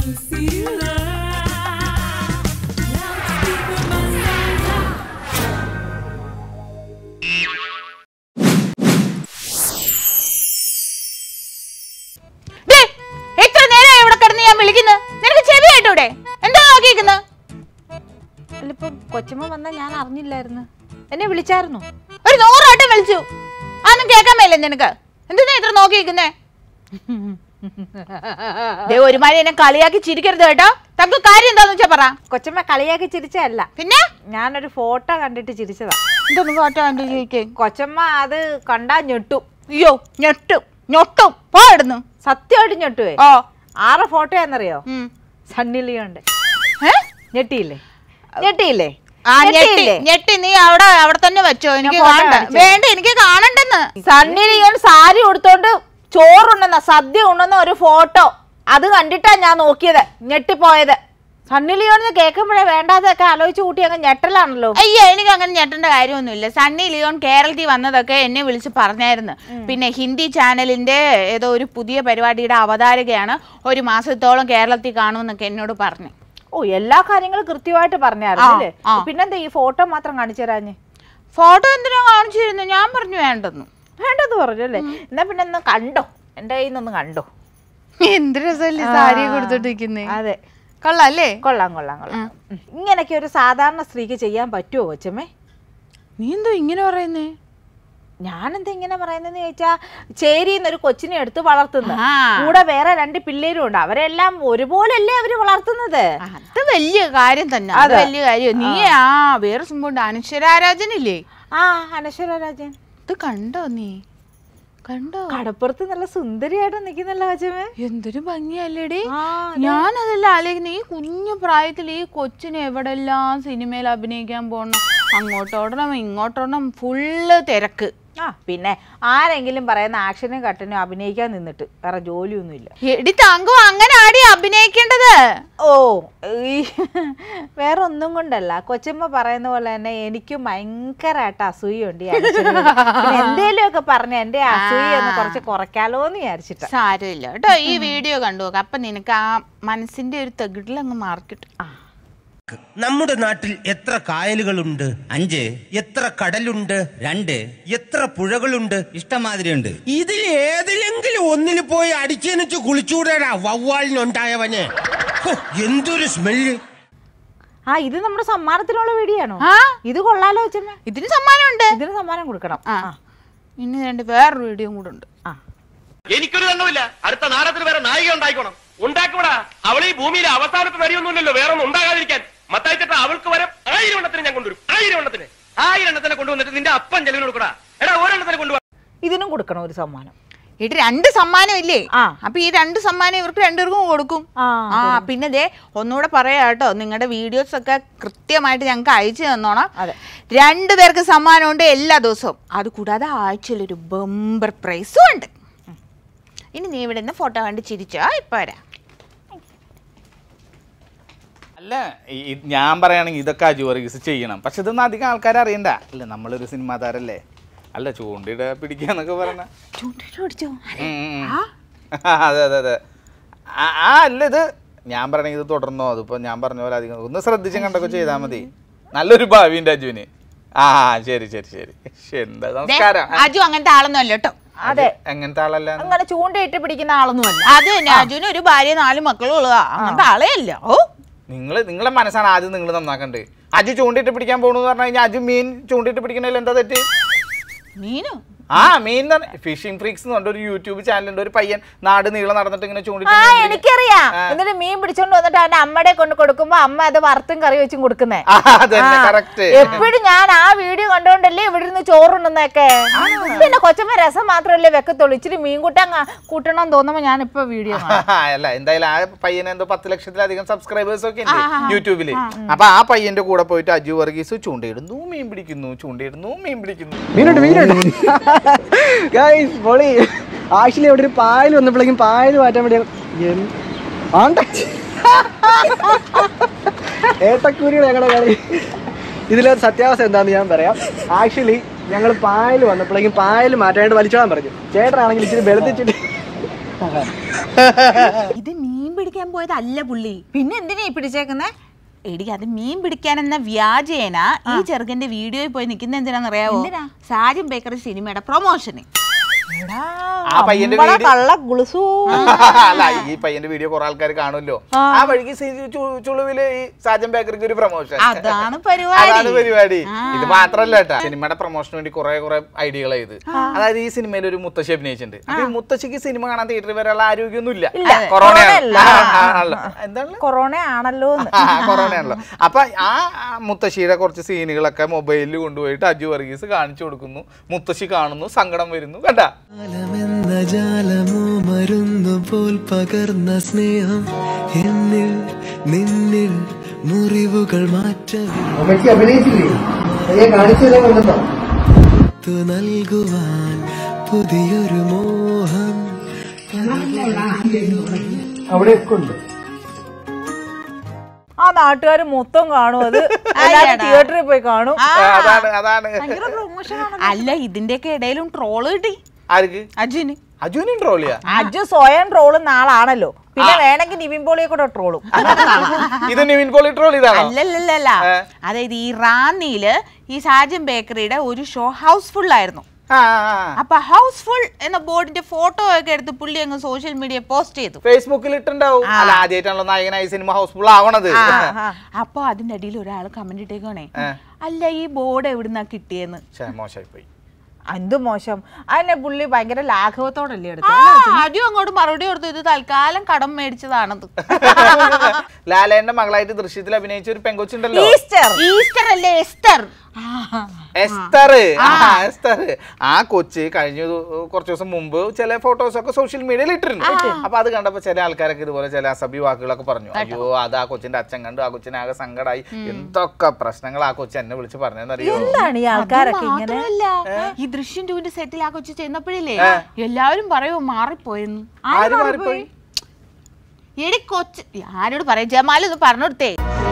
ദേ, എത്ര നേരമായി ഇവിടെ കിടന്ന് ഞാൻ വിളിക്കുന്നു നിനക്ക് ചെവി കേട്ടൂടെ എന്താ നോക്കിയിരിക്കുന്നത് അല്ലിപ്പം കൊച്ചമ്മ വന്നാ ഞാൻ അറിഞ്ഞില്ലായിരുന്നു എന്നെ വിളിച്ചായിരുന്നു ഒരു നൂറാട്ടം വിളിച്ചു അതൊന്നും കേൾക്കാൻ മേലേ നിനക്ക് എന്തിനാ ഇത്ര നോക്കിയിരിക്കുന്നേ ദേ ഒരുമാതിരി എന്നെ കളിയാക്കി ചിരിക്കരുത് കേട്ടോ തക്ക് കാര്യം എന്താന്ന് വെച്ചാ പറ കൊച്ചമ്മ കളിയാക്കി ചിരിച്ചതല്ല പിന്നെ ഞാനൊരു ഫോട്ടോ കണ്ടിട്ട് ചിരിച്ചതാ എന്തൊന്ന് ഫോട്ടോ കണ്ടു ചോദിക്കേ കൊച്ചമ്മ അത് കണ്ടാ ഞെട്ടും അയ്യോ ഞെട്ടും ഞൊട്ടും പോടുന്നു സത്യമായിട്ട് ഞെട്ടുവേ ഓ ആറ് ഫോട്ടോ എന്നറിയോ ഉം. സണ്ണി ലിയോണ്ട് ഏ? ഞെട്ടിയില്ലേ ഞെട്ടിയില്ലേ ആ ഞെട്ടി ഞെട്ടിയില്ലേ? ഞെട്ടി നീ അവിടെ അവിടെ തന്നെ വെച്ചോ എനിക്ക് photo കാണണ്ട കാണിച്ചു വേണ്ട എനിക്ക് കാണണ്ടെന്ന് സണ്ണി ലിയോൺ സാരി ഉടുത്തോണ്ട് ചോറുണ്ടെന്ന സദ്യ ഉണ്ടെന്ന ഒരു ഫോട്ടോ അത് കണ്ടിട്ടാ ഞാൻ നോക്കിയത് ഞെട്ടിപ്പോയത് സണ്ണി ലിയോണെന്ന് കേൾക്കുമ്പോഴേ വേണ്ടാതൊക്കെ ആലോചിച്ച് കൂട്ടി അങ്ങ് ഞെട്ടലാണല്ലോ അയ്യോ എനിക്ക് അങ്ങനെ ഞെട്ടേണ്ട കാര്യമൊന്നുമില്ല സണ്ണി ലിയോൺ കേരളത്തിൽ വന്നതൊക്കെ എന്നെ വിളിച്ച് പറഞ്ഞായിരുന്നു പിന്നെ ഹിന്ദി ചാനലിന്റെ ഏതോ ഒരു പുതിയ പരിപാടിയുടെ അവതാരകയാണ് ഒരു മാസത്തോളം കേരളത്തിൽ കാണുമെന്നൊക്കെ എന്നോട് പറഞ്ഞു ഓ എല്ലാ കാര്യങ്ങളും കൃത്യമായിട്ട് പറഞ്ഞായിരുന്നു അല്ലേ ആ. പിന്നെന്താ ഈ ഫോട്ടോ മാത്രം കാണിച്ചു തരാഞ്ഞ് ഫോട്ടോ എന്തിനാ കാണിച്ചിരുന്നു ഞാൻ പറഞ്ഞു വേണ്ടെന്നു വേണ്ടെന്ന് പറഞ്ഞു അല്ലേ എന്നാ പിന്നെ ഒന്ന് കണ്ടോ എൻ്റെ കയ്യിൽ നിന്നൊന്ന് കണ്ടോ എന്ത് രസമല്ലേ സാരി കൊടുത്തോണ്ടിരിക്കുന്നേ അതെ കൊള്ളാല്ലേ കൊള്ളാം കൊള്ളാം കൊള്ളാം ഉം. ഇങ്ങനൊക്കെ ഒരു സാധാരണ സ്ത്രീക്ക് ചെയ്യാൻ പറ്റുമോ കൊച്ചമ്മേ നീ എന്തോ ഇങ്ങനെ പറയുന്നേ ഞാനെന്താ ഇങ്ങനെ പറയുന്നതെന്ന് ചോദിച്ചാ ചേരിന്ന് ഒരു കൊച്ചിനെ എടുത്ത് വളർത്തുന്നു ആ. കൂടെ വേറെ രണ്ട് പിള്ളേരും ഉണ്ട് അവരെല്ലാം ഒരുപോലല്ലേ അവര് വളർത്തുന്നത് അത് വലിയ കാര്യം തന്നെ അത് അതെ. വലിയ കാര്യം നീ ആ വേറെ സംഭവം അനശ്വരാരാജനില്ലേ ആ അനശ്വര രാജൻ ഇത് കണ്ടോ നീ കണ്ടോ കടപ്പുറത്ത് നല്ല സുന്ദരിയായിട്ട് നിൽക്കുന്നല്ലോ കൊച്ചമ്മേ എന്തൊരു ഭംഗിയല്ലേടി ആ, ഞാനതെല്ലാം ആലോചിക്കുന്നത് ഈ കുഞ്ഞു പ്രായത്തിൽ ഈ കൊച്ചിനെ എവിടെല്ലാം സിനിമയിൽ അഭിനയിക്കാൻ പോകണം അങ്ങോട്ടോടണം ഇങ്ങോട്ടോടണം ഫുള്ള് തിരക്ക് ആ പിന്നെ ആരെങ്കിലും പറയുന്ന ആക്ഷനും കട്ടനും അഭിനയിക്കാൻ നിന്നിട്ട് വേറെ ജോലിയൊന്നുമില്ല എടി തങ്കം അങ്ങനെ ആടി അഭിനയിക്കേണ്ടത് ഓ ഈ വേറെ ഒന്നും കൊണ്ടല്ല കൊച്ചമ്മ പറയുന്ന പോലെ തന്നെ എനിക്കും ഭയങ്കരമായിട്ട് അസൂയുണ്ട് ഈ അനശ്വരയോട്. പിന്നെ എന്തേലുമൊക്കെ പറഞ്ഞ എന്റെ അസൂയ ഒന്ന് കുറച്ച് കുറയ്ക്കാലോ എന്ന് വിചാരിച്ചിട്ടാ സാരമില്ല കേട്ടോ ഈ വീഡിയോ കണ്ടു നോക്കാം അപ്പൊ നിനക്ക് ആ മനസ്സിന്റെ ഒരു തെകിടിൽ അങ്ങ് മാർക്കിട്ട് നമ്മുടെ നാട്ടിൽ എത്ര കായലുകളുണ്ട് അഞ്ച് എത്ര കടലുണ്ട് രണ്ട് എത്ര പുഴകളുണ്ട് ഇഷ്ടമാതിരിയുണ്ട് ഇതിൽ ഏതിലെങ്കിലും ഒന്നിൽ പോയി അടിച്ചെനിച്ച് കുളിച്ചൂടാ വവ്വാലിനുണ്ടായവന് ഹോ, എന്തൊരു സ്മെല്ല് ആ ഇത് നമ്മുടെ സമ്മാനത്തിനുള്ള വീഡിയോ ആണോ ആ ഇത് കൊള്ളാലോ കൊച്ചമ്മ ഇതിന് സമ്മാനമുണ്ട് ഇതിന് സമ്മാനം കൊടുക്കണം ആ ഇനി രണ്ട് വേറൊരു വീഡിയോ കൂടെ ഉണ്ട് ആ എനിക്കൊരു കണ്ണുമില്ല അടുത്ത നാടകത്തിന് വേറെ നായിക ഉണ്ടായിക്കോണം ഉണ്ടാക്കൂടാ അവൾ ഈ ഭൂമിയിലെ അവസാനത്തെ നരിയൊന്നുമില്ലല്ലോ വേറെ ഒന്നും ഉണ്ടാകാതിരിക്കാൻ മത്തായിച്ചിട്ട് അവൾക്ക് വരെ ആയിരം എണ്ണത്തിന് ഞാൻ കൊണ്ടുവരും ആയിരം എണ്ണത്തിന് ആയിരം എണ്ണത്തിനെ കൊണ്ടുവന്നിട്ട് നിന്റെ അപ്പൻ ചെലവിന് കൊടുക്കടാ എടാ ഒരെണ്ണത്തിന് കൊണ്ടുപോകാം ഇതിനും കൊടുക്കണം ഒരു സമ്മാനം ഇത് രണ്ട് സമ്മാനം ഇല്ലേ ആ. അപ്പൊ ഈ രണ്ട് സമ്മാനം ഇവർക്ക് രണ്ടുപേർക്കും കൊടുക്കും ആ, ആ പിന്നെ ദേ ഒന്നുകൂടെ പറയാ കേട്ടോ നിങ്ങളുടെ വീഡിയോസ് ഒക്കെ കൃത്യമായിട്ട് ഞങ്ങൾക്ക് അയച്ചു തന്നോണം അതെ. രണ്ടുപേർക്ക് സമ്മാനമുണ്ട് എല്ലാ ദിവസവും അത് കൂടാതെ ആഴ്ചയിൽ ഒരു ബമ്പർ പ്രൈസും ഉണ്ട് ഇനി നീ ഇവിടെ നിന്ന് ഫോട്ടോ കണ്ട് ചിരിച്ചോ ഇപ്പൊ വരാം അല്ല ഈ- ഈ ഞാൻ പറയുകയാണെങ്കിൽ ഇതൊക്കെ അജു വർഗീസ് ചെയ്യണം പക്ഷെ ഇതൊന്നും അധികം ആൾക്കാർ അറിയണ്ട അല്ല നമ്മളൊരു സിനിമാ താരല്ലേ അല്ല ചൂണ്ടിട പിടിക്കാന്നൊക്കെ പറഞ്ഞ അതെ അതെ അതെ ആ ആ, അല്ല ഇത് ഞാൻ പറയണെങ്കിൽ ഇത് തുടർന്നോ അതിപ്പോ ഞാൻ പറഞ്ഞ പോലെ അധികം ഒന്ന് ശ്രദ്ധിച്ചും കണ്ടൊക്കെ ചെയ്താൽ മതി നല്ലൊരു ഭാവി ഉണ്ട് അജുവിന് ആ ശരി ശരി ശരി ശ്ശെ, എന്താ ദേ, നമസ്കാരം അജു അങ്ങനത്തെ ആളൊന്നും അല്ല കേട്ടോ അതെ എങ്ങനത്തെ ആളല്ല അങ്ങനെ ചൂണ്ടയിട്ട് പിടിക്കുന്ന ആളൊന്നുമല്ല അത് തന്നെ അജുന് ഒരു ഭാര്യ നാല് മക്കളും ഉള്ളതാ അങ്ങനത്തെ ആളെ അല്ല ഓ നിങ്ങൾ നിങ്ങളെ മനസ്സാണ് ആദ്യം നിങ്ങൾ നന്നാക്കണ്ടേ അജു ചൂണ്ടിട്ട് പിടിക്കാൻ പോകണമെന്ന് പറഞ്ഞു കഴിഞ്ഞാൽ അജു മീൻ ചൂണ്ടിട്ട് പിടിക്കണതിൽ എന്താ തെറ്റ് മീനു ആ മീൻ ഫിഷിംഗ് ഫ്രീക്സ് എന്ന് പറഞ്ഞ ഒരു യൂട്യൂബ് ചാനലുണ്ട് ഒരു പയ്യൻ നാട് നീളം നടന്നിട്ട് ഇങ്ങനെ ചൂണ്ടിട്ട് ആ മീൻ പിടിക്കും. എനിക്കറിയാം ആ. എന്നിട്ട് മീൻ പിടിച്ചോണ്ട് വന്നിട്ട് അവന്റെ അമ്മയുടെ കൊണ്ട് കൊടുക്കുമ്പോ അമ്മ അത് വറുത്തും കറി വെച്ചും കൊടുക്കുന്നേ ആ, അതന്നെ കറക്റ്റ് എപ്പോഴും ഞാൻ ആ വീഡിയോ കണ്ടോണ്ടല്ലേ ഇവിടെ ഇരുന്ന് ചോറുണ്ടെന്നൊക്കെ പിന്നെ കൊച്ചമ്മ രസം മാത്രമല്ലേ വെക്കത്തുള്ളൂ ഇച്ചിരി മീൻ കൂട്ടാൻ ക- കൂട്ടണം തോന്നുമ്പോ ഞാൻ ഇപ്പൊ വീഡിയോ അല്ല എന്തായാലും ആ പയ്യന് എന്തോ പത്ത് ലക്ഷത്തിലധികം സബ്സ്ക്രൈബേഴ്സ് ഒക്കെ ഉണ്ട് യൂട്യൂബില് അപ്പൊ ആ പയ്യന്റെ കൂടെ പോയിട്ട് അജു വർഗീസ് ചൂണ്ടയിടുന്നു മീൻ പിടിക്കുന്നു ചൂണ്ടയിടുന്നു മീൻ പിടിക്കുന്നു മീനുണ്ട് മീനുണ്ട് ഗൈസ് പൊളി ആക്ച്വലി അവിടെ ഒരു പായൽ വന്നപ്പോഴേക്കും പായൽ മാറ്റാൻ വേണ്ടി എന്ത്- ആണ്ട ഏട്ടക്കൂരിയുടെ ഞങ്ങളുടെ കളി ഇതിലെ സത്യാവസ്ഥ എന്താന്ന് ഞാൻ പറയാം ആക്ച്വലി ഞങ്ങൾ പായൽ വന്നപ്പോഴേക്കും പായൽ മാറ്റാനായിട്ട് വലിച്ചോളാൻ പറഞ്ഞു ചേട്ടനാണെങ്കിൽ ഇച്ചിരി വെളുത്തിച്ചിട്ട് ഇത് മീൻ പിടിക്കാൻ പിടിക്കാൻ പോയതല്ല പുള്ളി പിന്നെ എന്തിനാ ഈ പിടിച്ചേക്കുന്നേ എടി അത് മീൻ പിടിക്കാനെന്ന വ്യാജേന ഈ ചെറുക്കന്റെ വീഡിയോയിൽ പോയി നിൽക്കുന്ന എന്തിനാണെന്നറിയാവോ എന്തിനാ? സാജൻ ബേക്കറി സിനിമയുടെ പ്രൊമോഷന് ആ പയ്യന്റെ അമ്പള വീഡിയോ കള്ള ഗുളുസൂ അല്ല ഈ പയ്യന്റെ വീഡിയോ കുറെ ആൾക്കാർ കാണുമല്ലോ ആ വഴിക്ക് സി- ചു- ചുളുവില് ഈ സാജൻ ബേക്കറിക്ക് ഒരു പ്രൊമോഷൻ അതാണ് പരിപാടി അതാണ് പരിപാടി ഇത് മാത്രല്ല കേട്ടാ സിനിമയുടെ പ്രൊമോഷന് വേണ്ടി കുറെ കുറെ ഐഡിയകൾ ചെയ്ത് അതായത് ഈ സിനിമയിൽ ഒരു മുത്തശ്ശി അഭിനയിച്ചിട്ടുണ്ട് അപ്പൊ ഈ മുത്തശ്ശിക്ക് സിനിമ കാണാൻ തിയേറ്ററിൽ വരാനുള്ള ആരോഗ്യമൊന്നും ഇല്ല കൊറോണയല്ല. കൊറോണ എന്താണ് കൊറോണ ആണല്ലോ എന്ന് ആ, കൊറോണയാണല്ലോ അപ്പൊ ആ ആ മുത്തശ്ശിയുടെ കുറച്ച് സീനുകളൊക്കെ മൊബൈലിൽ കൊണ്ടുപോയിട്ട് അജു വർഗീസ് കാണിച്ചു കൊടുക്കുന്നു മുത്തശ്ശി കാണുന്നു സങ്കടം വരുന്നു കണ്ടാ ജാലമെന്ന ജാലമോ മരുന്നു പോൽ പകർന്ന സ്നേഹം എന്നിൽ നിന്നിൽ മുറിവുകൾ മാറ്റവേ അമ്മയ്ക്ക് അഭിനയിച്ചില്ലേ അയ്യെ കാണിച്ചു തരാൻ കൊണ്ടുവന്നോ തു നൽകുവാൻ പുതിയൊരു മോഹം അവിടെയൊക്കെ ഉണ്ട് ആ നാട്ടുകാർ മൊത്തം കാണും അത് എല്ലാവരും തിയേറ്ററിൽ പോയി കാണും ആ, അതാണ് അതാണ് അല്ല ഇതിന്റെയൊക്കെ ഇടയിലും ട്രോള് കിട്ടി ആർക്ക് അജുന് അജുവിനും ട്രോളിയാ അജു സ്വയം ട്രോളുന്ന ആളാണല്ലോ പിന്നെ വേണമെങ്കിൽ നിവിൻ പോളിയെ കൂടെ ട്രോളും ഇത് നിവിൻ പോളി ട്രോൾ ഇതാണോ അല്ലല്ലല്ല ഏ? അതായത് ഈ റാന്നിയില് ഈ സാജൻ ബേക്കറിയുടെ ഒരു ഷോ ഹൗസ്ഫുൾ ആയിരുന്നു ആ, ആ, ആ. അപ്പൊ ഹൗസ്ഫുൾ എന്ന ബോർഡിന്റെ ഫോട്ടോ ഒക്കെ എടുത്ത് പുള്ളി അങ്ങ് സോഷ്യൽ മീഡിയ പോസ്റ്റ് ചെയ്തു ഫേസ്ബുക്കിൽ ഇട്ടുണ്ടാവും അല്ല ആദ്യമായിട്ടാണല്ലോ നായകനായി സിനിമ ഹൗസ്ഫുൾ ആവണത് അപ്പൊ അതിന്റെ അടിയിൽ ഒരാൾ കമന്റ് ഇട്ടേക്കാണേ ഏ. അല്ല ഈ ബോർഡ് എവിടുന്നാ കിട്ടിയെന്ന് ഛെ, മോശമായി പോയി എന്ത് മോശം അതിനെ പുള്ളി ഭയങ്കര ലാഘവത്തോടല്ലേ എടുത്തത് ആദ്യം അങ്ങോട്ട് മറുപടി കൊടുത്തു ഇത് തൽക്കാലം കടം മേടിച്ചതാണത് ലാലേന്റെ മകളായിട്ട് ദൃശ്യത്തിൽ അഭിനയിച്ച ഒരു പെങ്കൊച്ചുണ്ടല്ലോ ഈസ്റ്റർ ഈസ്റ്റർ അല്ലേ എസ്റ്റർ എസ്തർ ആ എസ്തർ ആ കൊച്ച് കഴിഞ്ഞ ദു- കുറച്ച് ദിവസം മുമ്പ് ചില ഫോട്ടോസ് ഒക്കെ സോഷ്യൽ മീഡിയയിൽ ഇട്ടിരുന്നു അപ്പൊ അത് കണ്ടപ്പോ ചില ആൾക്കാരൊക്കെ ഇതുപോലെ ചില അസഭ്യ വാക്കുകളൊക്കെ പറഞ്ഞു അയ്യോ അത് ആ കൊച്ചിന്റെ അച്ഛൻ കണ്ടു ആ കൊച്ചിന് ആകെ സങ്കടമായി എന്തൊക്കെ പ്രശ്നങ്ങൾ ആ കൊച്ചു എന്നെ വിളിച്ച് പറഞ്ഞെന്നറിയോ എന്താണ് ഈ ആൾക്കാരൊക്കെ ഇങ്ങനെ മാത്രമല്ല ഈ ദൃശ്യം ടൂവിന്റെ സെറ്റിൽ ആ കൊച്ചു ചെന്നപ്പോഴില്ലേ എല്ലാവരും പറയോ മാറിപ്പോയെന്ന് ആര് മാറിപ്പോയി എടി കൊച്ച് ആരോട് പറയാം ജമാൽ ഒന്ന് പറഞ്ഞോടുത്തേ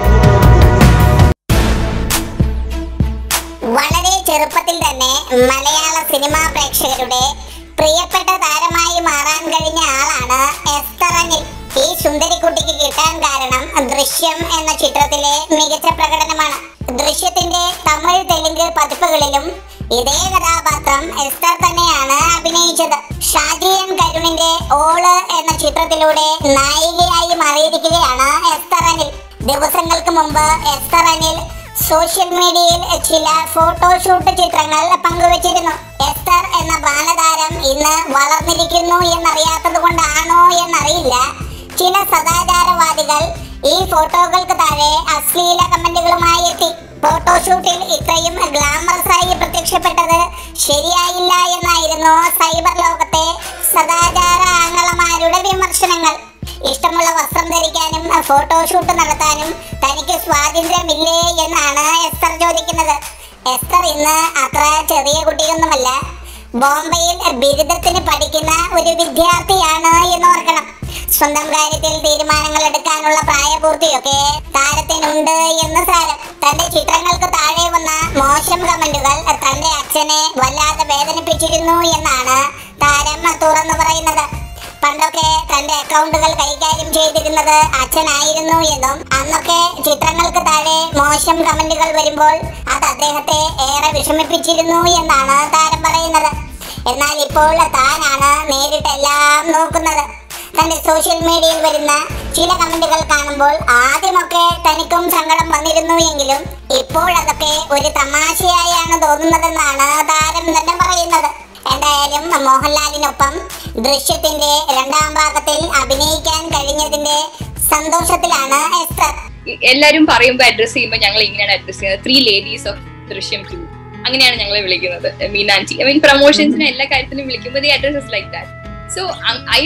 വളരെ ചെറുപ്പത്തിൽ തന്നെ മലയാള സിനിമാ പ്രേക്ഷകരുടെ പ്രിയപ്പെട്ട താരമായി മാറാൻ കഴിഞ്ഞ ആളാണ് എസ്തർ അനിൽ ഈ സുന്ദരിക്കുട്ടിക്ക് കിട്ടാൻ കാരണം ദൃശ്യം എന്ന ചിത്രത്തിലെ മികച്ച പ്രകടനമാണ് ദൃശ്യത്തിന്റെ തമിഴ് തെലുങ്ക് പതിപ്പുകളിലും ഇതേ കഥാപാത്രം എസ്തർ തന്നെയാണ് അഭിനയിച്ചത് ഷാജിയൻ കരുണിന്റെ ഓള് എന്ന ചിത്രത്തിലൂടെ നായികയായി മാറിയിരിക്കുകയാണ് എസ്തർ അനിൽ ദിവസങ്ങൾക്ക് മുമ്പ് എസ്തർ അനിൽ സോഷ്യൽ മീഡിയയിൽ ചില ഫോട്ടോഷൂട്ട് ചിത്രങ്ങൾ പങ്കുവച്ചിരുന്നു എസ്തർ എന്ന ബാലതാരം ഇന്ന് വളർന്നിരിക്കുന്നു എന്നറിയാത്തത് കൊണ്ടാണോ എന്നറിയില്ല ചില സദാചാരവാദികൾ ഈ ഫോട്ടോകൾക്ക് താഴെ അശ്ലീല കമന്റുകളുമായി എത്തി ഫോട്ടോഷൂട്ടിൽ ഇത്രയും ഗ്ലാമറസ് ആയി പ്രത്യക്ഷപ്പെട്ടത് ശരിയായില്ല എന്നായിരുന്നു സൈബർ ലോകത്തെ സദാചാര ആംഗളമാരുടെ വിമർശനങ്ങൾ ഇഷ്ടമുള്ള വസ്ത്രം ധരിക്കാനും ഫോട്ടോഷൂട്ട് നടത്താനും തനിക്ക് സ്വാതന്ത്ര്യമില്ലേ എന്നാണ് എസ്തർ ചോദിക്കുന്നത് എസ്തർ ഇന്ന് അത്ര ചെറിയ കുട്ടിയൊന്നുമല്ല ബോംബെയിൽ ബിരുദത്തിന് പഠിക്കുന്ന ഒരു വിദ്യാർത്ഥിയാണ് എന്ന് ഓർക്കണം സ്വന്തം കാര്യത്തിൽ തീരുമാനങ്ങൾ എടുക്കാനുള്ള പ്രായപൂർത്തിയൊക്കെ താരത്തിനുണ്ട് എന്ന് സാരം തന്റെ ചിത്രങ്ങൾക്ക് താഴെ വന്ന മോശം കമന്റുകൾ തന്റെ അച്ഛനെ വല്ലാതെ വേദനിപ്പിച്ചിരുന്നു എന്നാണ് താരം തുറന്നു പറയുന്നത് പണ്ടൊക്കെ തന്റെ അക്കൗണ്ടുകൾ കൈകാര്യം ചെയ്തിരുന്നത് അച്ഛനായിരുന്നു എന്നും അന്നൊക്കെ ചിത്രങ്ങൾക്ക് താഴെ മോശം കമന്റുകൾ വരുമ്പോൾ അത് അദ്ദേഹത്തെ ഏറെ വിഷമിപ്പിച്ചിരുന്നു എന്നാണ് താരം പറയുന്നത് എന്നാൽ ഇപ്പോൾ താനാണ് നേരിട്ടെല്ലാം നോക്കുന്നത് തന്റെ സോഷ്യൽ മീഡിയയിൽ വരുന്ന ചില കമന്റുകൾ കാണുമ്പോൾ ആദ്യമൊക്കെ തനിക്കും സങ്കടം വന്നിരുന്നു എങ്കിലും ഇപ്പോൾ അതൊക്കെ ഒരു തമാശയായാണ് തോന്നുന്നതെന്നാണ് താരം തന്നെ പറയുന്നത് എന്തായാലും മോഹൻലാലിനൊപ്പം ദൃശ്യത്തിന്റെ രണ്ടാം ഭാഗത്തിൽ അഭിനയിക്കാൻ കഴിഞ്ഞതിന്റെ സന്തോഷത്തിലാണ് എസ്തർ എല്ലാരും പറയുമ്പോൾ അഡ്രസ് ചെയ്യുമ്പോൾ ഞങ്ങൾ ഇങ്ങനെയാണ് അഡ്രസ് ചെയ്യുന്നത് three ladies of Drishyam two അങ്ങനെയാണ് ഞങ്ങളെ വിളിക്കുന്നത് മീനാൻറ്റി ഐ മീൻ പ്രൊമോഷൻസിന് എല്ലാ കാര്യത്തിനും വിളിക്കുമ്പോൾ the address is like that so I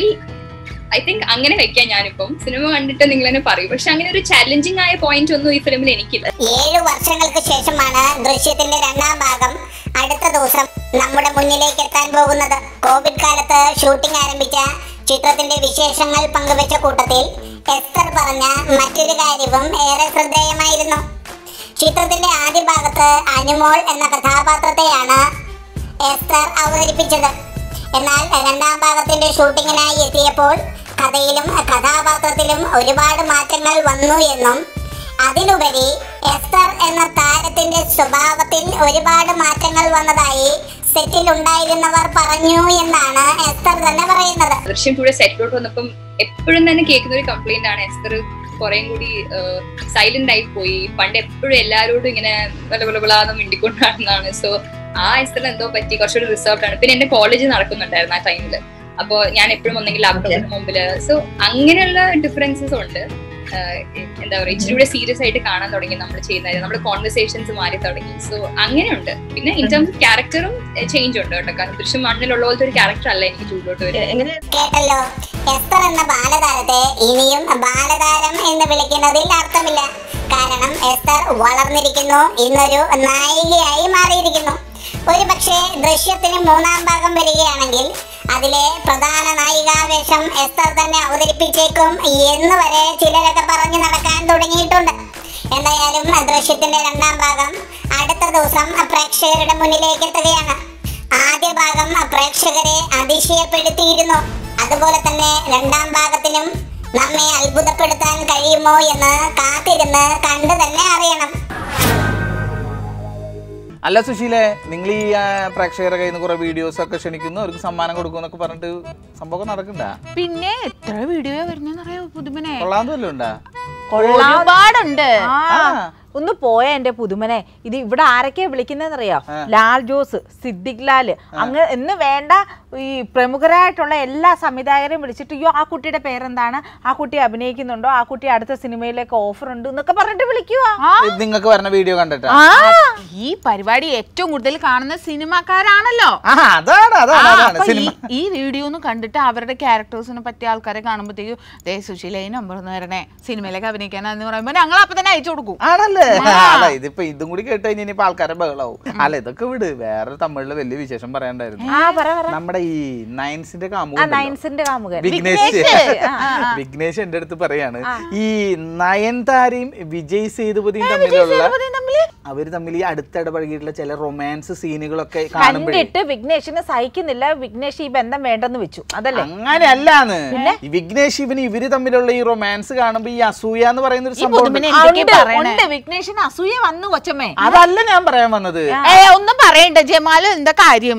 I think അങ്ങനെ വെക്കാം ഞാനിപ്പം സിനിമ കണ്ടിട്ട് നിങ്ങൾ തന്നെ പറയും പക്ഷെ അങ്ങനെ ഒരു ചാലഞ്ചിങ് ആയ പോയിന്റ് ഒന്നും ഈ ഫിലിമിൽ എനിക്കില്ല ഏഴു വർഷങ്ങൾക്ക് ശേഷമാണ് ദൃശ്യത്തിന്റെ രണ്ടാം ഭാഗം അടുത്ത ദിവസം നമ്മുടെ മുന്നിലേക്ക് എത്താൻ പോകുന്നത് കോവിഡ് കാലത്ത് ഷൂട്ടിംഗ് ആരംഭിച്ച ചിത്രത്തിന്റെ വിശേഷങ്ങൾ പങ്കുവെച്ച കൂട്ടത്തിൽ എസ്തർ പറഞ്ഞ മറ്റൊരു കാര്യവും ഏറെ ശ്രദ്ധേയമായിരുന്നു ചിത്രത്തിന്റെ ആദ്യ ഭാഗത്ത് അനുമോൾ എന്ന കഥാപാത്രത്തെയാണ് എസ്തർ അവതരിപ്പിച്ചത് എന്നാൽ രണ്ടാം ഭാഗത്തിന്റെ ഷൂട്ടിങ്ങിനായി എത്തിയപ്പോൾ കഥയിലും കഥാപാത്രത്തിലും ഒരുപാട് മാറ്റങ്ങൾ വന്നു എന്നും അതിലുപരി എസ്തർ എന്ന താരത്തിന്റെ സ്വഭാവത്തിൽ ഒരുപാട് മാറ്റങ്ങൾ വന്നതായി സെറ്റിൽ ഉണ്ടായിരുന്നവർ പറഞ്ഞു എന്നാണ് എസ്തർ തന്നെ പറയുന്നത് ദൃശ്യം കൂടെ സെറ്റിലോട്ട് വന്നപ്പം എപ്പോഴും തന്നെ കേൾക്കുന്ന ഒരു കംപ്ലൈന്റ് ആണ് എസ്തർ കുറേം കൂടി സൈലന്റ് ആയി പോയി പണ്ട് എപ്പോഴും എല്ലാരോടും ഇങ്ങനെ ബല ബല ബലാന്ന് മിണ്ടിക്കൊണ്ടാണെന്നാണ് സോ ആ എസ്തറിന് എന്തോ പറ്റി കുറച്ചുകൂടി റിസർവ്ഡ് ആണ് പിന്നെ എന്റെ കോളേജ് നടക്കുന്നുണ്ടായിരുന്നു ആ ടൈമില് അപ്പോ ഞാൻ എപ്പോഴും ഒന്നെങ്കിൽ ലാപ്ടോപ്പിന് മുമ്പില് സോ അങ്ങനെയുള്ള ഡിഫറൻസസ് ഉണ്ട് ആഹ് എന്താ പറയുക ഇച്ചിരി കൂടെ സീരിയസ് ആയിട്ട് കാണാൻ തുടങ്ങി നമ്മൾ ചെയ്യുന്നത് നമ്മുടെ കോൺവെർസേഷൻസ് മാറി തുടങ്ങി സോ അങ്ങനെയുണ്ട് പിന്നെ ഇൻ ടേംസ് ഓഫ് ക്യാരക്ടറും ചേഞ്ച് ഉണ്ട് കേട്ടോ കാരണം ദൃശ്യം മണ്ണിലുള്ള പോലത്തെ ഒരു ക്യാരക്ടർ അല്ല എനിക്ക് ചൂടോട്ട് വരുന്നത് കേട്ടല്ലോ എസ്തർ എന്ന ബാലതാരത്തെ ഇനിയും ബാലതാരം എന്ന് വിളിക്കുന്നതിൽ അർത്ഥമില്ല കാരണം എസ്തർ വളർന്നിരിക്കുന്നു ഇന്നൊരു നായികയായി മാറിയിരിക്കുന്നു ഒരു പക്ഷേ ദൃശ്യത്തിന് മൂന്നാം ഭാഗം വരികയാണെങ്കിൽ അതിലെ പ്രധാന നായികാവേഷം എസ്തർ തന്നെ അവതരിപ്പിച്ചേക്കും എന്ന് വരെ ചിലരൊക്കെ പറഞ്ഞു നടക്കാൻ തുടങ്ങിയിട്ടുണ്ട് എന്തായാലും ദൃശ്യത്തിന്റെ രണ്ടാം ഭാഗം അടുത്ത ദിവസം പ്രേക്ഷകരുടെ മുന്നിലേക്ക് എത്തുകയാണ് ആദ്യ ഭാഗം പ്രേക്ഷകരെ അതിശയപ്പെടുത്തിയിരുന്നു അതുപോലെ തന്നെ രണ്ടാം ഭാഗത്തിനും നമ്മെ അത്ഭുതപ്പെടുത്താൻ കഴിയുമോ എന്ന് കാത്തിരുന്ന് കണ്ടു തന്നെ അറിയണം അല്ല സുശീലെ നിങ്ങൾ ഈ ആ, പ്രേക്ഷകരുടെ കയ്യിൽ നിന്ന് കുറെ വീഡിയോസ് ഒക്കെ ക്ഷണിക്കുന്നു അവർക്ക് സമ്മാനം കൊടുക്കും എന്നൊക്കെ പറഞ്ഞിട്ട് സംഭവം നടക്കണ്ട പിന്നെ എത്ര വീഡിയോ വരുന്നറിയോ പുതുമനെ കൊള്ളാൻ വല്ലതും ഉണ്ടാ ഒരുപാടുണ്ട് ആ ഒന്ന് പോയ എന്റെ പുതുമനെ ഇത് ഇവിടെ ആരൊക്കെയാ വിളിക്കുന്നതെന്നറിയോ ലാൽ ജോസ് സിദ്ദിഖ് ലാൽ അങ്ങ് എന്ന് വേണ്ട ഈ പ്രമുഖരായിട്ടുള്ള എല്ലാ സംവിധായകരെയും വിളിച്ചിട്ട് അയ്യോ ആ കുട്ടിയുടെ പേരെന്താണ് ആ കുട്ടി അഭിനയിക്കുന്നുണ്ടോ ആ കുട്ടി അടുത്ത സിനിമയിലേക്ക് ഓഫർ ഉണ്ട് എന്നൊക്കെ പറഞ്ഞിട്ട് വിളിക്കുവാ നിങ്ങൾക്ക് വരുന്ന വീഡിയോ കണ്ടിട്ടാ ആ ഈ പരിപാടി ഏറ്റവും കൂടുതൽ കാണുന്ന സിനിമാക്കാരാണല്ലോ ആ അതാണ് അതാണ് ആ, അതാണ് അപ്പൊ സിനിമ ഈ- ഈ വീഡിയോ ഒന്ന് കണ്ടിട്ട് അവരുടെ ക്യാരക്ടേഴ്സിനെ പറ്റിയ ആൾക്കാരെ കാണുമ്പോഴത്തേക്കും ദേ സുശീലയും നമ്പർ ഒന്ന് വരണേ സിനിമയിലേക്ക് അഭിനയിക്കാനെന്ന് പറയുമ്പോൾ ഞങ്ങൾ അപ്പൊ തന്നെ അയച്ചു കൊടുക്കും ആണല്ലേ അല്ല ഇതിപ്പോ ഇതും കൂടി കേട്ട് കഴിഞ്ഞാൽ ഇനിയിപ്പോ ആൾക്കാരെ ബഹളാവും അല്ല ഇതൊക്കെ വിട് വേറെ തമിഴില് വലിയ വിശേഷം പറയാണ്ടായിരുന്നു ആ പറ പറ നമ്മുടെ ഈ നയൻസിന്റെ ആ കാമുക നയൻസിന്റെ കാമുകൻ വിഘ്നേഷ് വിഘ്നേഷ് എന്റെ അടുത്ത് പറയാണ് ഈ നയൻതാരയും വിജയ് സേതുപതിയും തമ്മിലുള്ള അവര് തമ്മിൽ ഈ അടുത്തിടപഴകിയിട്ടുള്ള ചില റൊമാൻസ് സീനുകളൊക്കെ കാണുമ്പോഴേ കണ്ടിട്ട് വിഘ്നേഷിന് സഹിക്കുന്നില്ല വിഘ്നേഷ് ഈ ബന്ധം വേണ്ടെന്ന് വെച്ചു അതല്ലേ അങ്ങനെയല്ലാന്ന് ഈ വിഘ്നേഷ് ഇവന് ഇവര് തമ്മിലുള്ള ഈ റൊമാൻസ് കാണുമ്പോ ഈ അസൂയ എന്ന് പറയുന്ന ഒരു ഈ സംഭവം പുതുമനെ ഉണ്ട്. ആ, എന്തൊക്കെയാ ഉണ്ട്, പറയണേ ഉണ്ട് വിഘ്നേഷിന് അസൂയ വന്നു കൊച്ചമ്മേ അതല്ല ഞാൻ പറയാൻ വന്നത് ഏ ഒന്നും പറയണ്ട ജമാല് എന്താ കാര്യം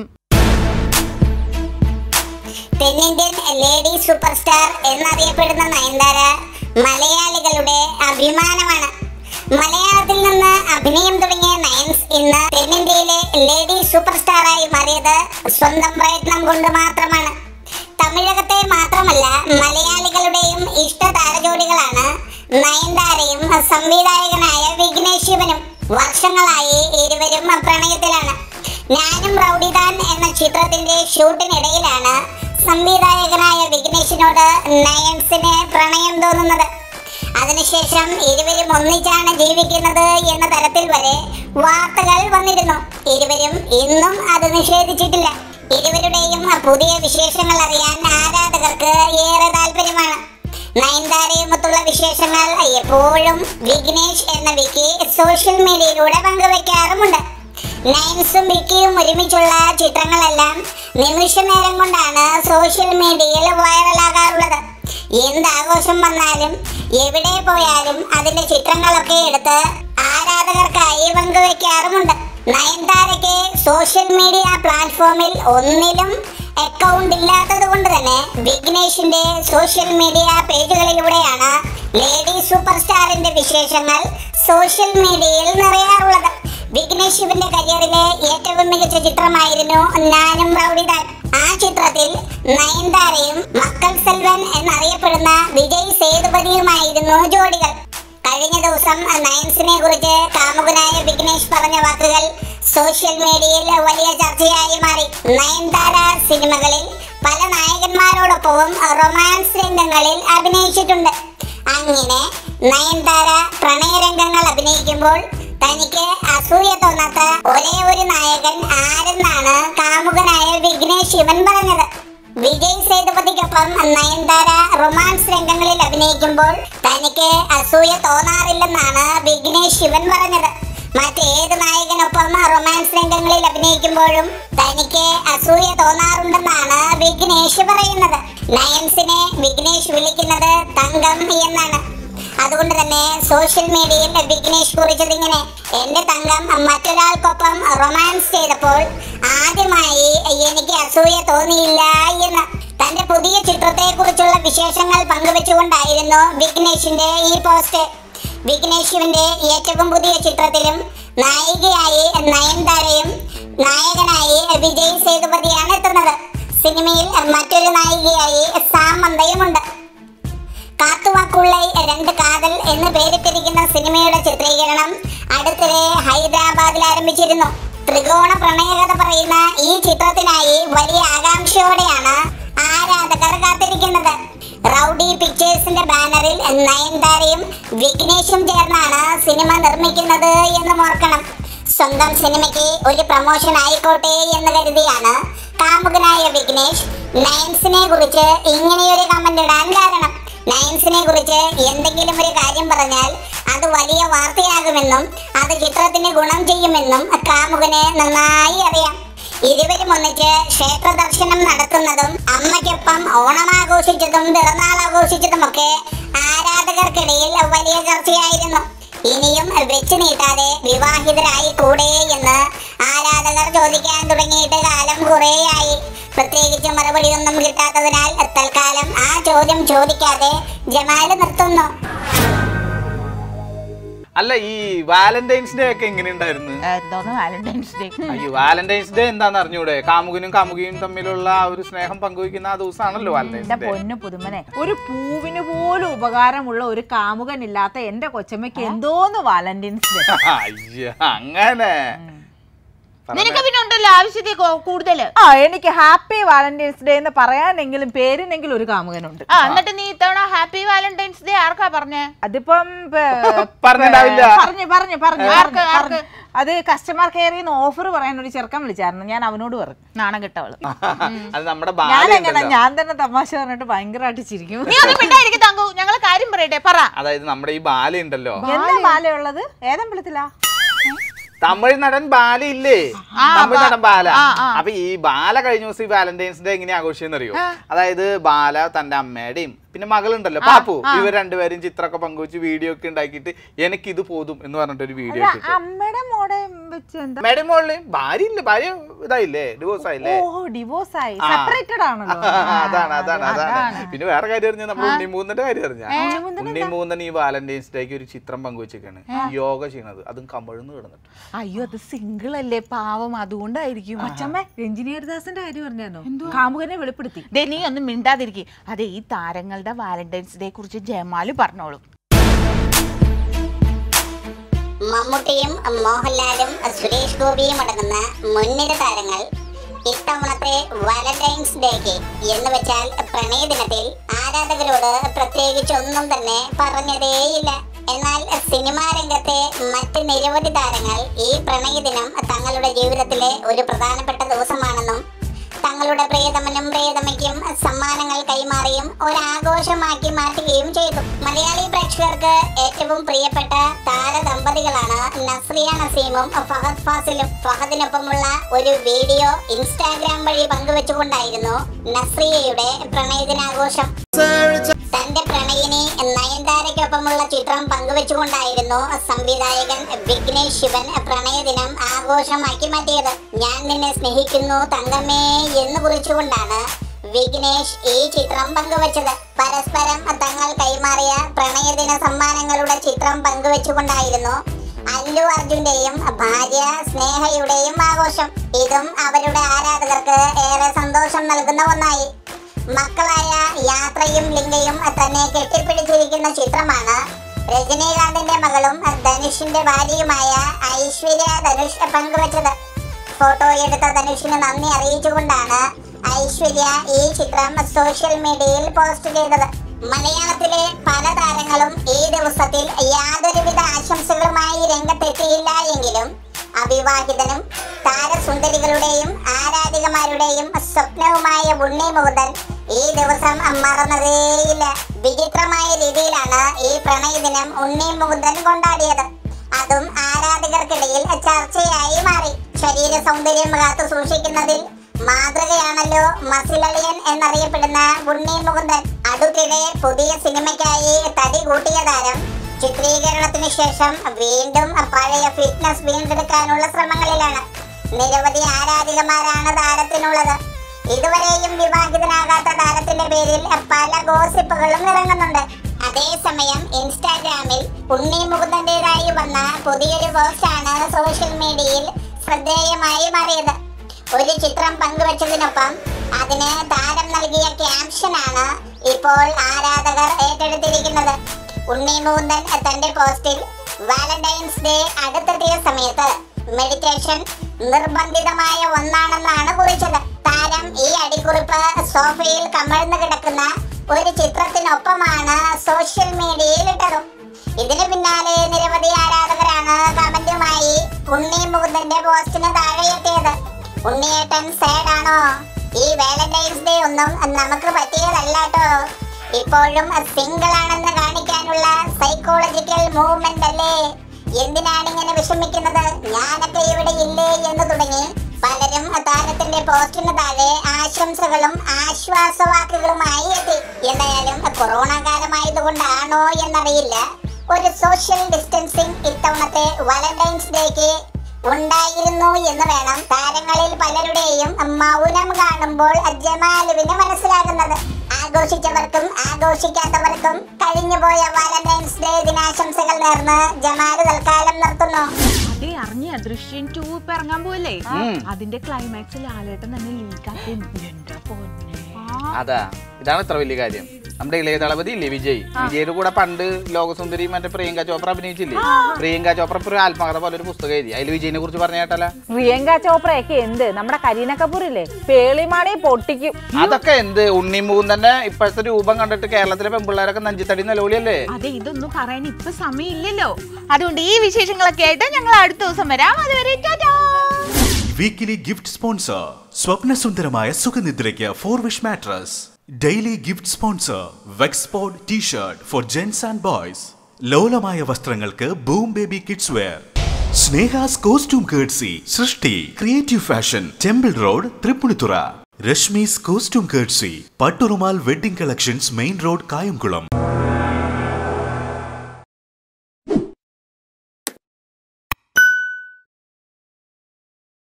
തെന്നിന്ത്യൻ ലേഡി സൂപ്പർ സ്റ്റാർ എന്നറിയപ്പെടുന്ന നയൻതാര മലയാളികളുടെ അഭിമാനമാണ് മലയാളത്തിൽ നിന്ന് അഭിനയം തുടങ്ങിയ നയൻസ് ഇന്ന് തെന്നിന്ത്യയിലെ ലേഡി സൂപ്പർ സ്റ്റാറായി മാറിയത് സ്വന്തം പ്രയത്നം കൊണ്ട് മാത്രമാണ് തമിഴകത്തെ മാത്രമല്ല മലയാളികളുടെയും ഇഷ്ട താരജോഡികളാണ് നയൻതാരയും സംവിധായകനായ വിഘ്നേഷ് ശിവനും വർഷങ്ങളായി ഇരുവരും പ്രണയത്തിലാണ് ഞാനും റൗഡിദാൻ എന്ന ചിത്രത്തിന്റെ ഷൂട്ടിനിടയിലാണ് സംവിധായകനായ വിഘ്നേഷിനോട് നയൻസിന് പ്രണയം തോന്നുന്നത് അതിനുശേഷം ഇരുവരും ഒന്നിച്ചാണ് ജീവിക്കുന്നത് എന്ന തരത്തിൽ വരെ വാർത്തകൾ വന്നിരുന്നു ഇരുവരും ഇന്നും അത് നിഷേധിച്ചിട്ടില്ല ഇരുവരുടെയും പുതിയ വിശേഷങ്ങൾ അറിയാൻ ആരാധകർക്ക് ഏറെ താല്പര്യമാണ് നയൻതാരയുമൊത്തുള്ള വിശേഷങ്ങൾ എപ്പോഴും വിഘ്നേഷ് എന്ന വിക്കി സോഷ്യൽ മീഡിയയിലൂടെ പങ്കുവെക്കാറുമുണ്ട് നയൻസും വിക്കിയും ഒരുമിച്ചുള്ള ചിത്രങ്ങളെല്ലാം നിമിഷ നേരം കൊണ്ടാണ് സോഷ്യൽ മീഡിയയിൽ വൈറലാകാറുള്ളത് എന്താഘോഷം വന്നാലും എവിടെ പോയാലും അതിന്റെ ചിത്രങ്ങളൊക്കെ എടുത്ത് ആരാധകർക്കായി പങ്കുവെക്കാറുമുണ്ട് നയൻതാരയ്ക്ക് സോഷ്യൽ മീഡിയ പ്ലാറ്റ്ഫോമിൽ ഒന്നിലും അക്കൗണ്ട് ഇല്ലാത്തത് കൊണ്ട് തന്നെ വിഘ്നേഷിന്റെ സോഷ്യൽ മീഡിയ പേജുകളിലൂടെയാണ് ലേഡി സൂപ്പർ സ്റ്റാറിന്റെ വിശേഷങ്ങൾ സോഷ്യൽ മീഡിയയിൽ നിറയാറുള്ളത് വിഘ്നേഷ് ശിവന്റെ കരിയറിലെ ഏറ്റവും മികച്ച ചിത്രമായിരുന്നു ഞാനും റൗഡിദാൻ ആ ചിത്രത്തിൽ നയൻതാരയും മക്കൾ സെൽവൻ എന്നറിയപ്പെടുന്ന വിജയ് സേതുപതിയുമായിരുന്നു ജോഡികൾ കഴിഞ്ഞ ദിവസം നയൻസിനെ കുറിച്ച് കാമുകനായ വിഘ്നേഷ് പറഞ്ഞ വാക്കുകൾ സോഷ്യൽ മീഡിയയിൽ വലിയ ചർച്ചയായി മാറി നയൻതാര സിനിമകളിൽ പല നായകന്മാരോടൊപ്പവും റൊമാൻസ് രംഗങ്ങളിൽ അഭിനയിച്ചിട്ടുണ്ട് അങ്ങനെ നയൻതാര പ്രണയരംഗങ്ങൾ അഭിനയിക്കുമ്പോൾ തനിക്ക് അസൂയ തോന്നാത്ത ഒരേ ഒരു നായകൻ ആരെന്നാണ് കാമുകനായ വിഘ്നേഷ് ശിവൻ പറഞ്ഞത് വിജയ് സേതുപതിക്കൊപ്പം നയൻതാര റൊമാൻസ് രംഗങ്ങളിൽ അഭിനയിക്കുമ്പോൾ തനിക്ക് അസൂയ തോന്നാറില്ലെന്നാണ് വിഘ്നേഷ് ശിവൻ പറഞ്ഞത് മറ്റേത് നായകനൊപ്പം റൊമാൻസ് രംഗങ്ങളിൽ അഭിനയിക്കുമ്പോഴും തനിക്ക് അസൂയ തോന്നാറുണ്ടെന്നാണ് വിഘ്നേഷ് പറയുന്നത് നയൻസിനെ വിഘ്നേഷ് വിളിക്കുന്നത് തങ്കം എന്നാണ് അതുകൊണ്ട് തന്നെ സോഷ്യൽ മീഡിയയിൽ വിഘ്നേഷ് കുറിച്ചത് ഇങ്ങനെ എന്റെ തങ്കം മറ്റൊരാൾക്കൊപ്പം റൊമാൻസ് ചെയ്തപ്പോൾ ആദ്യമായി എനിക്ക് അസൂയ തോന്നിയില്ല എന്ന് തന്റെ പുതിയ ചിത്രത്തെ കുറിച്ചുള്ള വിശേഷങ്ങൾ പങ്കുവെച്ചുകൊണ്ടായിരുന്നു വിഘ്നേഷിന്റെ ഈ പോസ്റ്റ് വിഘ്നേഷിന്റെ ഏറ്റവും പുതിയ ചിത്രത്തിലും നായികയായി നയൻതാരയും നായകനായി വിജയ് സേതുപതിയാണ് എത്തുന്നത് സിനിമയിൽ മറ്റൊരു നായികയായി സാമന്തയുമുണ്ട് കാത്തുവാക്കുള്ള രണ്ട് കാതൽ എന്ന് പേരിട്ടിരിക്കുന്ന സിനിമയുടെ ചിത്രീകരണം അടുത്തിടെ ഹൈദരാബാദിൽ ആരംഭിച്ചിരുന്നു ത്രികോണ പ്രണയകഥ പറയുന്ന ഈ ചിത്രത്തിനായി വലിയ ആകാംക്ഷയോടെയാണ് ആരാധകർ കാത്തിരിക്കുന്നത് റൗഡി പിക്ചേഴ്സിന്റെ ബാനറിൽ നയൻതാരയും വിഘ്നേഷും ചേർന്നാണ് സിനിമ നിർമ്മിക്കുന്നത് എന്ന് ഓർക്കണം സ്വന്തം സിനിമയ്ക്ക് ഒരു പ്രൊമോഷൻ ആയിക്കോട്ടെ എന്ന് കരുതിയാണ് കാമുകനായ വിഘ്നേഷ് നയൻസിനെ കുറിച്ച് ഇങ്ങനെയൊരു കമന്റ് ഇടാൻ കാരണം നയൻസിനെ കുറിച്ച് എന്തെങ്കിലും ഒരു കാര്യം പറഞ്ഞാൽ അത് വലിയ വാർത്തയാകുമെന്നും അത് ചിത്രത്തിന് ഗുണം ചെയ്യുമെന്നും കാമുകന് നന്നായി അറിയാം ഇരുവരും ഒന്നിച്ച് ക്ഷേത്ര ദർശനം നടത്തുന്നതും അമ്മയ്ക്കൊപ്പം ഓണം ആഘോഷിച്ചതും പിറന്നാൾ ആഘോഷിച്ചതുമൊക്കെ ആരാധകർക്കിടയിൽ വലിയ ചർച്ചയായിരുന്നു ഇനിയും വെച്ച് നീട്ടാതെ വിവാഹിതരായി കൂടെ എന്ന് ആരാധകർ ചോദിക്കാൻ തുടങ്ങിയിട്ട് കാലം കുറേയായി പ്രത്യേകിച്ച് മറുപടിയൊന്നും കിട്ടാത്തതിനാൽ തൽക്കാലം ആ ചോദ്യം ചോദിക്കാതെ ജമാല് നിർത്തുന്നു അല്ല ഈ വാലന്റൈൻസ് ഡേ ഒക്കെ എങ്ങനെ ഉണ്ടായിരുന്നു എന്തോന്ന് വാലന്റൈൻസ് ഡേ അയ്യോ വാലന്റൈൻസ് ഡേ എന്താന്ന് അറിഞ്ഞൂടെ കാമുകനും കാമുകിയും തമ്മിലുള്ള ആ ഒരു സ്നേഹം പങ്കുവയ്ക്കുന്ന ആ ദിവസമാണല്ലോ വാലന്റൈൻസ് എന്റെ ഡേ പൊന്നു പുതുമനെ ഒരു പൂവിന് പോലും ഉപകാരമുള്ള ഒരു കാമുകനില്ലാത്ത എന്റെ കൊച്ചമ്മയ്ക്ക് എന്തോന്ന് വാലന്റൈൻസ് ഡേ അയ്യോ അങ്ങനെ നിനക്ക് പിന്നെ ഉണ്ടല്ലോ ആവശ്യത്തിൽ കൂടുതൽ ആ എനിക്ക് ഹാപ്പി വാലന്റൈൻസ് ഡേ എന്ന് പറയാനെങ്കിലും പേരിനെങ്കിലും ഒരു കാമുകനുണ്ട് ആ എന്നിട്ട് നീ ഇത്തവണ ഹാപ്പി വാലന്റൈൻസ് ഡേ ആർക്കാ പറഞ്ഞേ അതിപ്പം പ- പറഞ്ഞിട്ടുണ്ടാവില്ല. പറഞ്ഞു പറഞ്ഞു പറഞ്ഞു ആർക്ക്, പറഞ്ഞു, ആർക്ക്? പറഞ്ഞു. അത് കസ്റ്റമർ കെയറിൽ നിന്ന് ഓഫർ പറയാൻ ഒരു ചെറുക്കൻ വിളിച്ചായിരുന്നു ഞാൻ അവനോട് പറഞ്ഞു നാണം കിട്ടവള് അത് നമ്മുടെ ഞാൻ ബാല എങ്ങനെ ഉണ്ടല്ലോ ഞാൻ തന്നെ തമാശ പറഞ്ഞിട്ട് ഭയങ്കരമായിട്ട് ചിരിക്കും നീ ഒന്നും മിണ്ടായിരിക്കും തങ്കു ഞങ്ങള് കാര്യം പറയട്ടെ പറ അതായത് നമ്മുടെ ഈ ബാല ഉണ്ടല്ലോ എന്താ മാലയുള്ളത് ഏതമ്പലത്തിലാ തമിഴ് നടൻ ബാല ഇല്ലേ തമിഴ് നടൻ ബാല ആ, ആ. അപ്പൊ ഈ ബാല കഴിഞ്ഞ ദിവസം ഈ വാലന്റൈൻസ് ഡേ എങ്ങനെ ആഘോഷിച്ചെന്ന് അറിയോ അതായത് ബാല തന്റെ അമ്മയുടെയും പിന്നെ മകളുണ്ടല്ലോ പാപ്പു ഇവർ രണ്ടുപേരും ചിത്രമൊക്കെ പങ്കുവെച്ച് വീഡിയോ ഒക്കെ ഉണ്ടാക്കിയിട്ട് എനിക്ക് ഇത് പോതും എന്ന് പറഞ്ഞിട്ട് ഒരു വീഡിയോ ഒക്കെ ഇട്ടു അമ്മയുടെ മോടെ വെച്ച് എന്താ അമ്മയുടെ മോളില് ഭാര്യ ഇല്ല ഭാര്യ ഇതായില്ലേ ഡിവോഴ്സ് ആയില്ലേ ഓ ഡിവോഴ്സ് ആയി ആ. സെപ്പറേറ്റഡ് ആണല്ലോ അതാണ് അതാണ് അതാണ് പിന്നെ വേറെ കാര്യം അറിഞ്ഞ നമ്മുടെ ഉണ്ണിമൂന്നിന്റെ കാര്യം അറിഞ്ഞ ഉണ്ണിമൂന്നൻ ഈ വാലന്റൈൻസ് ഡേക്ക് ഒരു ചിത്രം പങ്കുവെച്ചേക്കാണ് യോഗ ചെയ്യണത് അതും കമിഴ്ന്ന് കിടന്നിട്ട് അയ്യോ അത് സിംഗിൾ അല്ലേ പാവം അതുകൊണ്ടായിരിക്കും അച്ഛമ്മ എഞ്ചിനീയർ ദാസിന്റെ കാര്യം പറഞ്ഞാനോ കാമുകനെ വെളിപ്പെടുത്തി ദേ നീ ഒന്നും മിണ്ടാതിരിക്കും അതെ ഈ താരങ്ങളുടെ വാലന്റൈൻസ് ഡേ കുറിച്ച് ജമാല് പറഞ്ഞോളൂ മമ്മൂട്ടിയും മോഹൻലാലും സുരേഷ് ഗോപിയും അടങ്ങുന്ന മുൻനിര താരങ്ങൾ ഇത്തവണത്തെ വാലന്റൈൻസ് ഡേക്ക് എന്ന് വെച്ചാൽ പ്രണയ ദിനത്തിൽ ആരാധകരോട് പ്രത്യേകിച്ച് ഒന്നും തന്നെ പറഞ്ഞതേയില്ല എന്നാൽ സിനിമാ രംഗത്തെ മറ്റ് നിരവധി താരങ്ങൾ ഈ പ്രണയ ദിനം തങ്ങളുടെ ജീവിതത്തിലെ ഒരു പ്രധാനപ്പെട്ട ദിവസമാണെന്നും തങ്ങളുടെ പ്രിയതമനും പ്രിയതമയ്ക്കും സമ്മാനങ്ങൾ കൈമാറിയും ഒരാഘോഷമാക്കി മാറ്റുകയും ചെയ്തു മലയാളി പ്രേക്ഷകർക്ക് ഏറ്റവും പ്രിയപ്പെട്ട താരദമ്പതികളാണ് നസ്രിയ നസീമും ഫഹദ് ഫാസിലും ഫഹദിനൊപ്പമുള്ള ഒരു വീഡിയോ ഇൻസ്റ്റാഗ്രാം വഴി പങ്കുവെച്ചുകൊണ്ടായിരുന്നു നസ്രിയയുടെ പ്രണയദിനാഘോഷം തന്റെ പ്രണയിനി നയൻതാരയ്ക്കൊപ്പമുള്ള ചിത്രം പങ്കുവെച്ചുകൊണ്ടായിരുന്നു സംവിധായകൻ വിഘ്നേഷ് ശിവൻ പ്രണയദിനം ആഘോഷമാക്കി മാറ്റിയത് ഞാൻ നിന്നെ സ്നേഹിക്കുന്നു തങ്കമ്മേ എന്ന് കുറിച്ചുകൊണ്ടാണ് വിഘ്നേഷ് ഈ ചിത്രം പങ്കുവച്ചത് പരസ്പരം തങ്ങൾ കൈമാറിയ പ്രണയദിന സമ്മാനങ്ങളുടെ ചിത്രം പങ്കുവെച്ചുകൊണ്ടായിരുന്നു അല്ലു അർജുന്റെയും ഭാര്യ സ്നേഹയുടെയും ആഘോഷം ഇതും അവരുടെ ആരാധകർക്ക് ഏറെ സന്തോഷം നൽകുന്ന ഒന്നായി മക്കളായ യാത്രയും ലിംഗയും തന്നെ കെട്ടിപ്പിടിച്ചിരിക്കുന്ന ചിത്രമാണ് രജനീകാന്തിന്റെ മകളും ധനുഷിന്റെ ഭാര്യയുമായ ഐശ്വര്യ ധനുഷ് പങ്കുവച്ചത് ഫോട്ടോ എടുത്ത ധനുഷിന് നന്ദി അറിയിച്ചുകൊണ്ടാണ് ഐശ്വര്യ ഈ ചിത്രം സോഷ്യൽ മീഡിയയിൽ പോസ്റ്റ് ചെയ്തത് മലയാളത്തിലെ പല താരങ്ങളും ഈ ദിവസത്തിൽ യാതൊരുവിധ ആശംസകളുമായി രംഗത്തെത്തിയില്ല എങ്കിലും അവിവാഹിതനും താരസുന്ദരികളുടെയും ആരാധികമാരുടെയും സ്വപ്നവുമായ ഉണ്ണി മുകുന്ദൻ ഈ ദിവസം മറന്നതേയില്ല വിചിത്രമായ രീതിയിലാണ് ഈ പ്രണയദിനം ഉണ്ണി മുകുന്ദൻ കൊണ്ടാടിയത് അതും ആരാധകർക്കിടയിൽ ചർച്ചയായി മാറി ശരീര സൗന്ദര്യം കാത്തു സൂക്ഷിക്കുന്നതിൽ മാതൃകയാണല്ലോ മസിലളിയൻ എന്നറിയപ്പെടുന്ന ഉണ്ണി മുകുന്ദൻ അടുത്തിടെ പുതിയ സിനിമയ്ക്കായി തടി കൂട്ടിയ താരം ചിത്രീകരണത്തിന് ശേഷം വീണ്ടും പഴയ ഫിറ്റ്നസ് വീണ്ടെടുക്കാനുള്ള ശ്രമങ്ങളിലാണ് നിരവധി ആരാധികമാരാണ് താരത്തിനുള്ളത് ഇതുവരെയും വിവാഹിതനാകാത്ത താരത്തിന്റെ പേരിൽ പല ഗോസിപ്പുകളും ഇറങ്ങുന്നുണ്ട് അതേസമയം ഇൻസ്റ്റാഗ്രാമിൽ ഉണ്ണി മുകുന്ദന്റേതായി വന്ന പുതിയൊരു പോസ്റ്റാണ് സോഷ്യൽ മീഡിയയിൽ ശ്രദ്ധേയമായി മാറിയത് ഒരു ചിത്രം പങ്കുവച്ചതിനൊപ്പം അതിന് താരം നൽകിയ ക്യാപ്ഷനാണ് ഇപ്പോൾ ആരാധകർ ഏറ്റെടുത്തിരിക്കുന്നത് ഉണ്ണി മുകുന്ദൻ തന്റെ പോസ്റ്റിൽ വാലന്റൈൻസ് ഡേ അടുത്തെത്തിയ സമയത്ത് മെഡിറ്റേഷൻ നിർബന്ധിതമായ ഒന്നാണെന്നാണ് കുറിച്ചത് താരം ഈ അടിക്കുറിപ്പ് സോഫയിൽ കമഴ്ന്നു കിടക്കുന്ന ഒരു ചിത്രത്തിനൊപ്പമാണ് സോഷ്യൽ മീഡിയയിൽ ഇട്ടതും ഇതിന് പിന്നാലെ നിരവധി ആരാധകരാണ് കമന്റുമായി ഉണ്ണി മുകുന്ദന്റെ പോസ്റ്റിന് താഴെ എത്തിയത് ഉണ്ണിയേട്ടൻ സാഡ് ആണോ ഈ വാലന്റൈൻസ് ഡേ ഒന്നും നമുക്ക് പറ്റിയതല്ല കേട്ടോ ഇപ്പോഴും സിംഗിൾ ആണെന്ന് കാണിക്കാനുള്ള സൈക്കോളജിക്കൽ മൂവ്മെന്റ് അല്ലേ എന്തിനാണ് ഇങ്ങനെ വിഷമിക്കുന്നത് ഞാനൊക്കെ ഇവിടെ ഇല്ലേ എന്ന് തുടങ്ങി പലരും താരത്തിന്റെ പോസ്റ്റിന് താഴെ ആശംസകളും ആശ്വാസവാക്കുകളുമായി എത്തി എന്തായാലും കൊറോണ കാലമായതുകൊണ്ടാണോ എന്നറിയില്ല ഒരു സോഷ്യൽ ഡിസ്റ്റൻസിങ് ഇത്തവണത്തെ വാലന്റൈൻസ് ഡേക്ക് ഉണ്ടായിരുന്നു എന്ന് വേണം താരങ്ങളിൽ പലരുടെയും മൗനം കാണുമ്പോൾ ജമാലുവിന് മനസ്സിലാകുന്നത് ആഘോഷിച്ചവർക്കും ആഘോഷിക്കാത്തവർക്കും കഴിഞ്ഞുപോയ വാലന്റൈൻസ് ഡേ ദിനാശംസകൾ നേർന്ന് ജമാല് തൽക്കാലം നിർത്തുന്നു അതേ അറിഞ്ഞ ദൃശ്യം ടു ഇപ്പൊ ഇറങ്ങാൻ പോവല്ലേ അതിന്റെ ക്ലൈമാക്സിൽ ആലേട്ടൻ തന്നെ ലീക്കാക്കി എന്റെ പൊന്നെ അതാ ഇതാണ് ഇത്ര വലിയ കാര്യം നമ്മുടെ ഇളയ ദളപതി ഇല്ലേ വിജയ് വിജയുടെ കൂടെ പണ്ട് ലോകസുന്ദരി മറ്റേ പ്രിയങ്ക ചോപ്ര അഭിനയിച്ചില്ലേ പ്രിയങ്ക ചോപ്ര ഇപ്പൊ ഒരു ആത്മകഥ പോലെ ഒരു പുസ്തകം എഴുതി അതിൽ വിജയിനെ കുറിച്ച് പറഞ്ഞ കേട്ടല്ല പ്രിയങ്ക ചോപ്രയൊക്കെ എന്ത് നമ്മുടെ കരീന കപൂർ ഇല്ലേ പേളിമാണി പൊട്ടിക്കും അതൊക്കെ എന്ത് ഉണ്ണി മൂന്നന്റെ ഇപ്പോഴത്തെ രൂപം കണ്ടിട്ട് കേരളത്തിലെ പെൺപിള്ളേരൊക്കെ നെഞ്ചിത്തടി നിലവിളിയല്ലേ അതെ ഇതൊന്നും പറയാൻ ഇപ്പൊ സമയമില്ലല്ലോ അതുകൊണ്ട് ഈ വിശേഷങ്ങളൊക്കെ ആയിട്ട് ഞങ്ങൾ അടുത്ത ദിവസം വരാം അതുവരെ ടാറ്റാ വീക്കിലി ഗിഫ്റ്റ് സ്പോൺസർ സ്വപ്നസുന്ദരമായ സുഖനിദ്രയ്ക്ക് for wish mattress daily gift sponsor വെക്സ്പോർഡ് T shirt for gents and boys ലോലമായ വസ്ത്രങ്ങൾക്ക് ബൂം ബേബി കിഡ്സ് വെയർ സ്നേഹാസ് കോസ്റ്റ്യൂം കേഴ്സി Srishti creative fashion temple road Tripunithura രശ്മീസ് കോസ്റ്റ്യൂം കേഴ്സി പട്ടുറുമാൽ wedding collections main road Kayamkulam